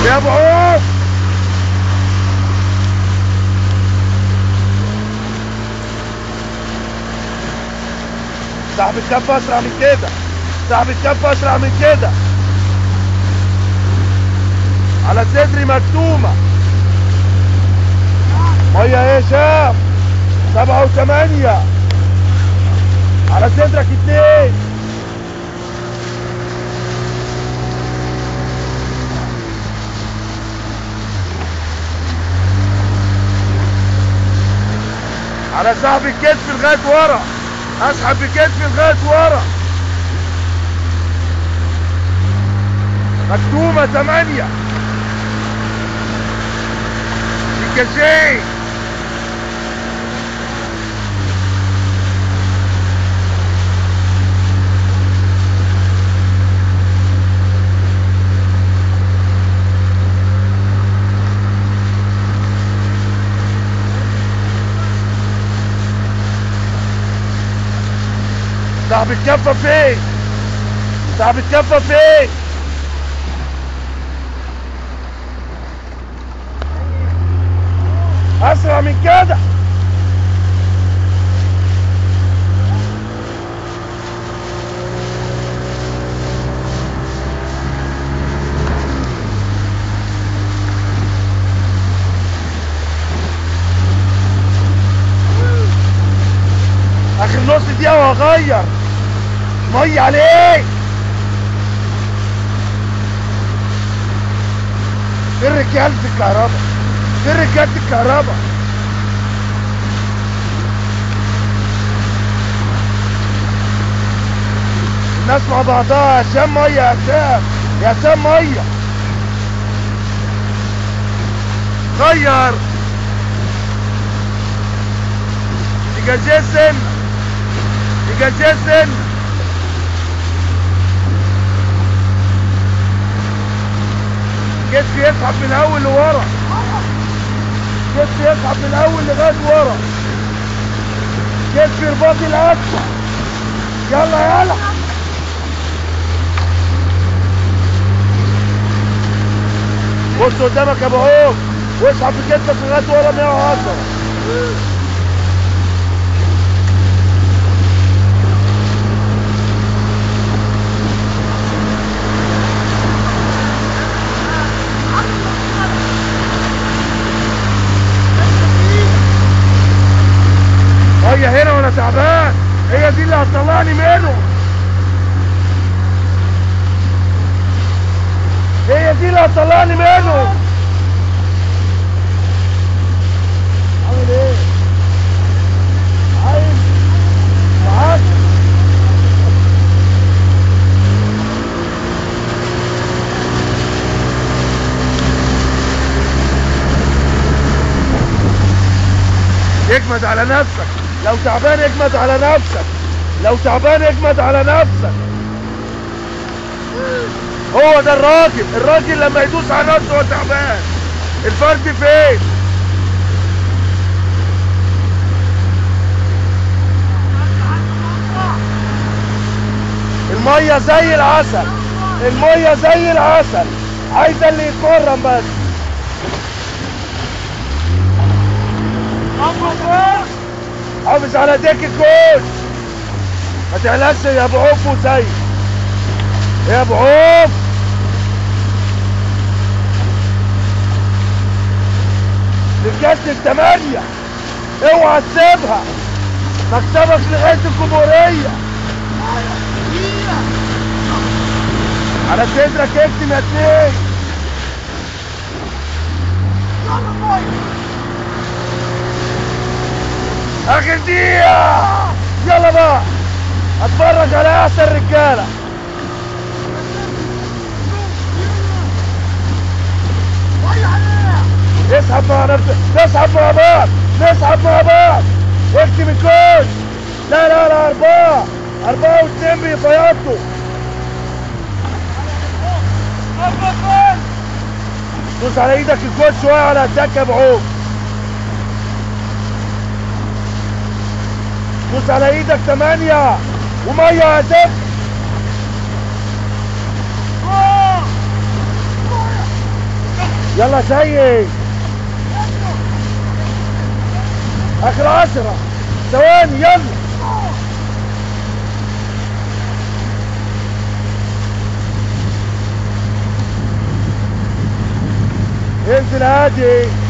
يا ابو عوف صاحب الكف اسرع من كده صاحب الكف اسرع من كده على صدري مكتومه ميه ايه شاف سبعة وثمانية على صدرك اتنين على سحب الكتف لغاية ورا اسحب بكتفي لغاية ورا مكتومة ثمانية الكاشين صاحب الكفة فين صاحب الكفة فين اسرع من كده اخر نص دقيقة وهغير مية عليك فين رجالة الكهرباء فين رجالة الكهرباء الناس مع بعضها هشام مية يا هشام يا هشام مية غير ديجاجيه سن ديجاجيه سن كتفي يسحب من اول لورا كتفي يسحب من اول لغايه ورا كتفي رباطي الاكبر يلا يلا بص قدامك يا ابو عوف واسحب في كتفك لغايه ورا 110 هي هنا وانا تعبان هي دي اللي هتطلعني منه هي دي اللي هتطلعني منه عامل ايه عايز معاك اجمد على نفسك لو تعبان اجمد على نفسك لو تعبان اجمد على نفسك هو ده الراجل الراجل لما يدوس على نفسه هو تعبان الفرد فين المية زي العسل المية زي العسل عايزة اللي يتمرن بس حافظ على ديك الكوش ما تقلقش يا ابو عوف وزي يا ابو عوف رجالة الثمانية اوعى تسيبها مكسبك لغاية الجمهورية على صدرك اكتم يا اتنين اخر دقيقة يلا بقى اتفرج على احسن رجالة نسحب مع نفسك نسحب مع بعض نسحب مع بعض اكتم الكوش لا لا لا اربعة اربعة واثنين بيفيضوا دوس على ايدك الكوش شوية على قدك يا ابو عوف دوس على ايدك ثمانية ومية هتف يلا سيد اخر عشرة ثواني يلا انزل هادي